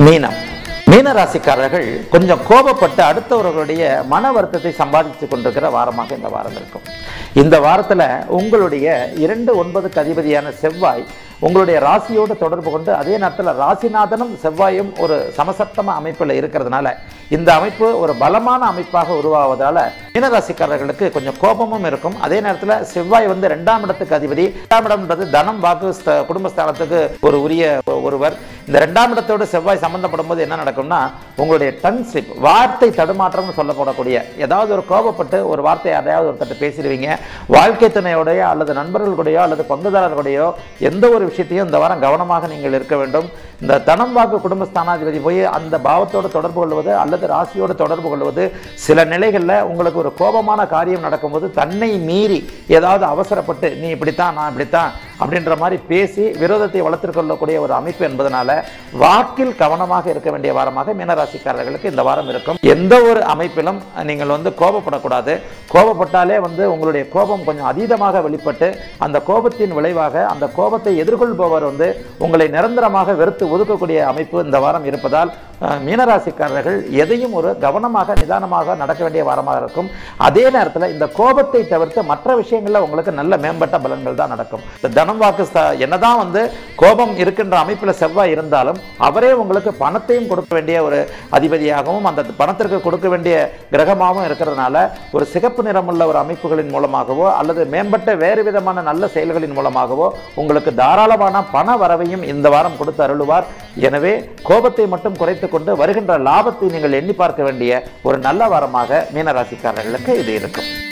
மீனம் மீன ராசிக்காரர்கள் கொஞ்சம் கோபப்பட்டு அடுத்தவர்களுடைய மன வருத்தத்தை சம்பாதித்து கொண்டிருக்கிற வாரமாக இந்த வாரம் இருக்கும் இந்த வாரத்துல உங்களுடைய இரண்டு ஒன்பதுக்கு அதிபதியான செவ்வாய் உங்களுடைய ராசியோடு தொடர்பு கொண்டு அதே நேரத்தில் ராசிநாதனும் செவ்வாயும் ஒரு சமசப்தம அமைப்பில் இருக்கிறதுனால இந்த அமைப்பு ஒரு பலமான அமைப்பாக உருவாவதால மீனராசிக்காரர்களுக்கு கொஞ்சம் கோபமும் இருக்கும் அதே நேரத்தில் செவ்வாய் வந்து ரெண்டாம் இடத்துக்கு அதிபதி ரெண்டாம் இடம்ன்றது தனம் வாக்கு ஸ்த- குடும்பஸ்தானத்துக்கு ஒரு உரிய ஒருவர் இந்த ரெண்டாம் இடத்தோடு செவ்வாய் சம்பந்தப்படும் போது என்ன நடக்கும்னா உங்களுடைய டங் ஸ்லிப் வார்த்தை தடுமாற்றம்னு சொல்லப்படக்கூடிய ஏதாவது ஒரு கோபப்பட்டு ஒரு வார்த்தை யாரையாவது ஒருத்தர் பேசிடுவீங்க வாழ்க்கை துணையோடையோ அல்லது நண்பர்களுடையோ அல்லது பங்குதாரர்களுடையோ எந்த ஒரு விஷயத்தையும் இந்த வாரம் கவனமாக நீங்கள் இருக்க வேண்டும் இந்த தனம் வாக்கு குடும்பஸ்தானாதிபதி போய் அந்த பாவத்தோடு தொடர்பு கொள்வது அல்லது ராசியோடு தொடர்பு கொள்வது சில நிலைகளில் உங்களுக்கு ஒரு கோபமான காரியம் நடக்கும்போது தன்னை மீறி ஏதாவது அவசரப்பட்டு நீ இப்படித்தான் நான் இப்படித்தான் அப்படின்ற மாதிரி பேசி விரோதத்தை வளர்த்துக் கொள்ளக்கூடிய ஒரு அமைப்பு என்பதனால வாக்கில் கவனமாக இருக்க வேண்டிய வாரமாக மீனராசிக்காரர்களுக்கு இந்த வாரம் இருக்கும் எந்த ஒரு அமைப்பிலும் நீங்கள் வந்து கோபப்படக்கூடாது கோபப்பட்டாலே வந்து உங்களுடைய கோபம் கொஞ்சம் அதீதமாக வெளிப்பட்டு அந்த கோபத்தின் விளைவாக அந்த கோபத்தை எதிர்கொள்பவர் வந்து உங்களை நிரந்தரமாக வெறுத்து ஒதுக்கக்கூடிய அமைப்பு இந்த வாரம் இருப்பதால் அஹ், மீனராசிக்காரர்கள் எதையும் ஒரு கவனமாக நிதானமாக நடக்க வேண்டிய வாரமாக இருக்கும் அதே நேரத்தில் இந்த கோபத்தை தவிர்த்து மற்ற விஷயங்களில் உங்களுக்கு நல்ல மேம்பட்ட பலன்கள் தான் நடக்கும் இந்த தனம் வாக்கு ஸ்த- என்னதான் வந்து கோபம் இருக்கின்ற அமைப்பில் செவ்வாய் இருந்தாலும் அவரே உங்களுக்கு பணத்தையும் கொடுக்க வேண்டிய ஒரு அதிபதியாகவும் அந்த பணத்திற்கு கொடுக்க வேண்டிய கிரகமாகவும் இருக்கிறதுனால ஒரு சிகப்பு நிறமுள்ள ஒரு அமைப்புகளின் மூலமாகவோ அல்லது மேம்பட்ட வேறு விதமான நல்ல செயல்களின் மூலமாகவோ உங்களுக்கு தாராளமான பண வரவையும் இந்த வாரம் கொடுத்து அருளுவார் எனவே கோபத்தை மட்டும் குறைத்துக் கொண்டு வருகின்ற லாபத்தை நீங்கள் எண்ணி பார்க்க வேண்டிய ஒரு நல்ல வாரமாக மீனராசிக்காரர்களுக்கு இது இருக்கும்